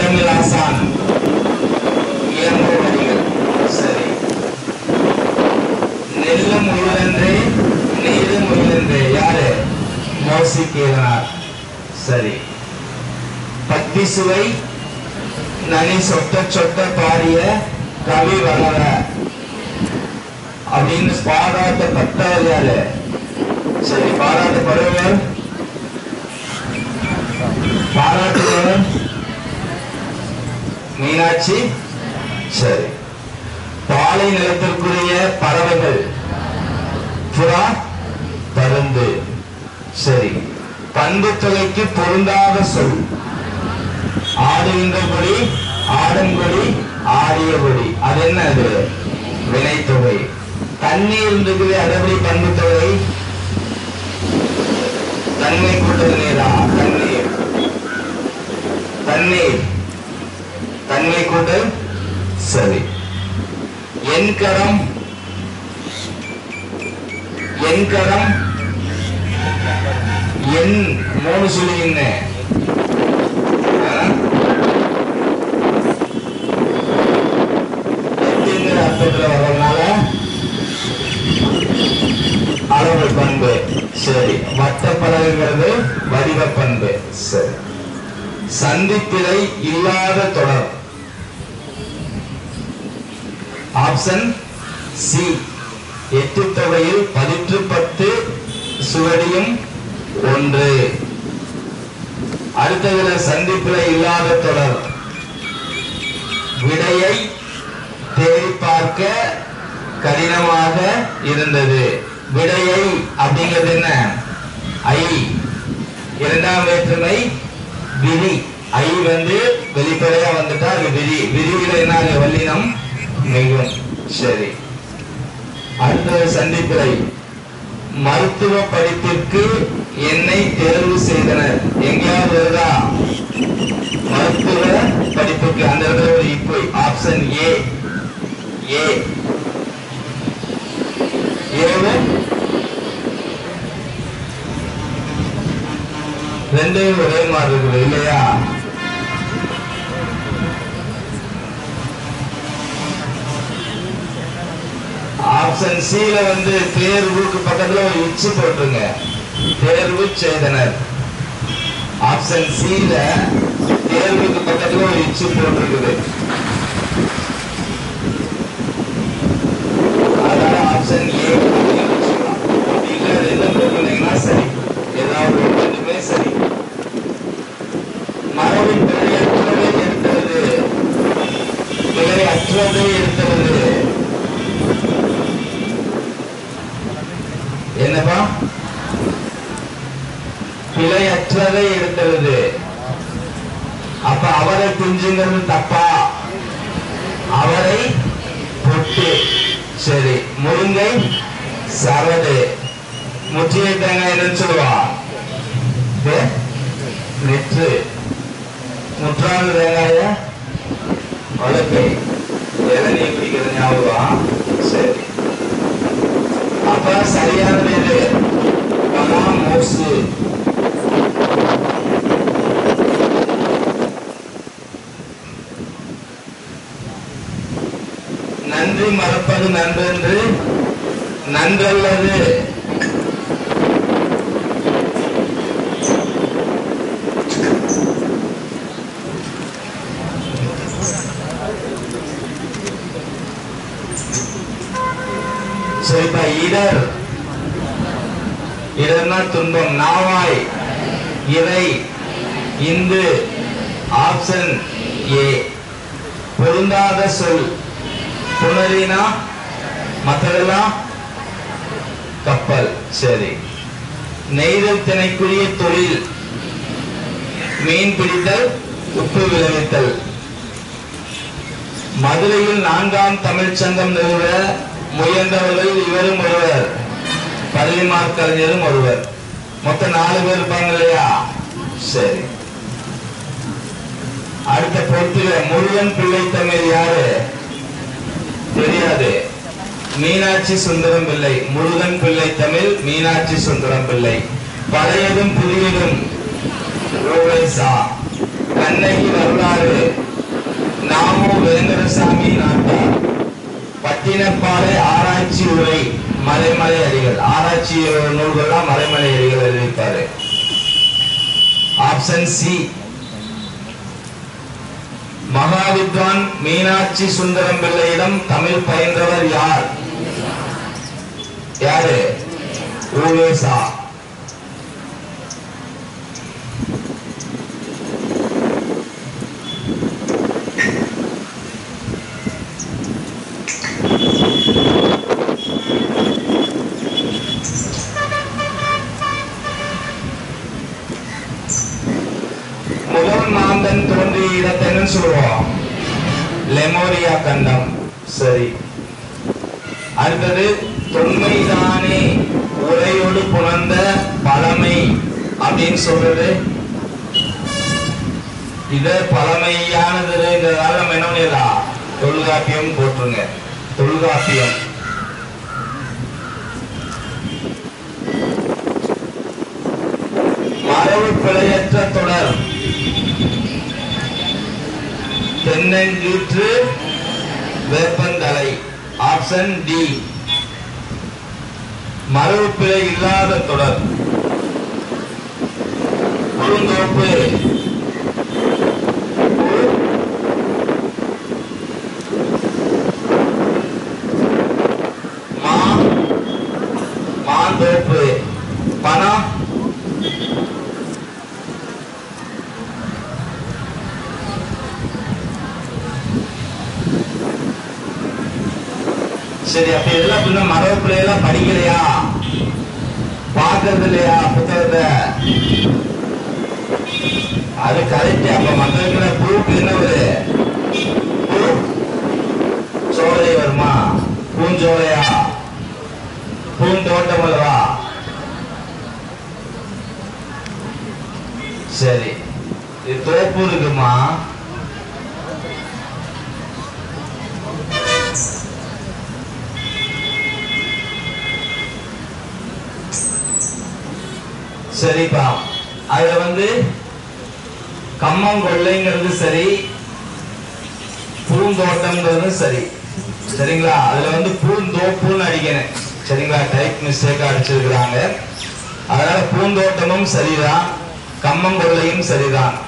முத்தமிழ் ஆசான் இயன்ற வரிகள் சரி நெல்லு முயலன்றே நீரு முயலன்றே யாரு மோசி கீரனார் சரி பக்தி சுவை நனி சொட்ட சொட்ட பாடிய கவி வளர அப்படின்னு பாராட்டப்பட்டவர் யாரு சரி பாராட்டப்படுவர் பாராட்டுபவர் மீனாட்சி சரி பாலை நிலத்திற்குரிய பறவைகள் புறா பருந்து சரி பண்பு தொகைக்கு பொருந்தாத சொல் ஆடுகின்றபடி ஆடும்படி ஆடியபடி அது என்ன அது வினைத்தொகை தண்ணீர் இருக்குது அதபடி பண்பு தொகை தன்மை கூட்டல் நீரா தண்ணீர் தண்ணீர் தன்மை கூட்டல் சரி என் கரம் என் கரம் என் மூணு சொல்லிங்க எட்டுங்கிற அர்த்தத்துல வர்றதுனால அளவு பண்பு சரி வட்ட பலகைங்கிறது வடிவ பண்பு சரி சந்திப்பிழை இல்லாத தொடர் ஆப்ஷன் சி எட்டு தொகையில் பதிற்று பத்து சுவடியும் ஒன்று அடுத்ததுல சந்திப்பிழை இல்லாத தொடர் விடையை தேடி பார்க்க கடினமாக இருந்தது விடையை அப்படிங்கிறது என்ன ஐ இரண்டாம் வேற்றுமை விரி ஐ வந்து வெளிப்படையா வந்துட்டா அது விரி விரிவில என்ன அது வல்லினம் மிகும் சரி அடுத்தது சந்திப்பிலை மருத்துவ படிப்பிற்கு என்னை தேர்வு செய்தனர் எங்கேயாவது வருதா மருத்துவ படிப்புக்கு அந்த இடத்துல ஒரு இப்போ ஆப்ஷன் ஏ ஏ ஏழு ரெண்டையும் ஒரே மாதிரி இருக்குது இல்லையா ஆப்ஷன் சில வந்து தேர்வுக்கு பக்கத்துல ஒரு இச்சு போட்டுருங்க தேர்வு செய்தனர் ஆப்ஷன் சில தேர்வுக்கு பக்கத்துல ஒரு இச்சு போட்டிருக்குது அதனால ஆப்ஷன் ஏ இல்ல ரெண்டும் போட்டுருந்தீங்கன்னா சரி ஏதாவது ஒரு ரெண்டுமே சரி மரபின் பிழையற்றதை எடுக்கிறது பிழையற்றதை எடுக்கிறது என்னப்பா பிழையற்றதை எடுக்கிறது அப்ப அவரை குஞ்சுங்கிறது தப்பா அவரை பொட்டு சரி முருங்கை சரடு முற்றிய தேங்காய் என்னன்னு சொல்லுவா இது நெற்று முற்றாத தேங்காய வழக்கை இளநீ குடிக்கிறது ஞாபகம் சரி அப்ப சரியானது எது கமா மோசு நன்றி மறப்பது நன்றென்று நன்றல்லது சரிப்பா இடர் இடர்னா துன்பம் நாவாய் இறை இந்து ஆப்ஷன் ஏ பொருந்தாத சொல் புனரினா மற்றதெல்லாம் கப்பல் சரி நெய்தல் திணைக்குரிய தொழில் மீன் பிடித்தல் உப்பு விளைவித்தல் மதுரையில் நான்காம் தமிழ்ச் சங்கம் நிறுவ முயன்றவர்கள் இவரும் ஒருவர் பள்ளிமார் கலைஞரும் ஒருவர் மொத்தம் நாலு பேர் இருப்பாங்க இல்லையா சரி அடுத்த பொறுத்துல முருகன் பிள்ளை தமிழ் யாரு தெரியாது மீனாட்சி சுந்தரம் பிள்ளை முருகன் பிள்ளை தமிழ் மீனாட்சி சுந்தரம் பிள்ளை பழையதும் புதியதும் ரோவேசா கண்ணகி வரலாறு நாமு வேங்கடசாமி நாட்டார் பட்டினப்பாறை ஆராய்ச்சி உரை மலைமலை அடிகள் ஆராய்ச்சி நூல்கள்லாம் மலைமலை அடிகள் எழுதியிருப்பாரு ஆப்ஷன் சி மகாவித்வான் மீனாட்சி சுந்தரம் பிள்ளையிடம் தமிழ் பயின்றவர் யார் யாரு ஊவேசா முதல் மாந்தன் தோன்றிய இடத்தை என்ன சொல்லுவோம் லெமோரியா கண்டம் சரி அடுத்தது தொன்மைதானே உரையோடு புணர்ந்த பழமை அப்படின்னு சொல்றது இத பழமையானதுங்கிறதால நம்ம என்ன பண்ணிடலாம் தொல்காப்பியம் போட்டுருங்க தொல்காப்பியம் மரபு பிழையற்ற தொடர் தென்னங்கீற்று வேப்பந்தலை ஆப்ஷன் டி மரபு பிழை இல்லாத தொடர் குறுந்தோப்பு மா மாந்தோப்பு பணம் சரி அப்ப இதெல்லாம் பின்ன மரபு பிள்ளையெல்லாம் படிக்கலையா பார்க்கறது இல்லையா புத்தகத்தை அது கரெக்ட் அப்ப மந்திரத்துல பூக்கு என்ன வருது பூ சோலை வருமா பூஞ்சோலையா பூந்தோட்டம் அல்லவா சரி இது தோப்பு இருக்குமா சரிப்பா அதுல வந்து கம்மங்கொள்ளைங்கிறது சரி பூந்தோட்டம்ங்கிறது சரி சரிங்களா அதுல வந்து பூந்தோப்புன்னு அடிக்கணும் சரிங்களா டைப் மிஸ்டேக்கா அடிச்சிருக்கிறாங்க அதனால பூந்தோட்டமும் சரிதான் கம்மங்கொள்ளையும் சரிதான்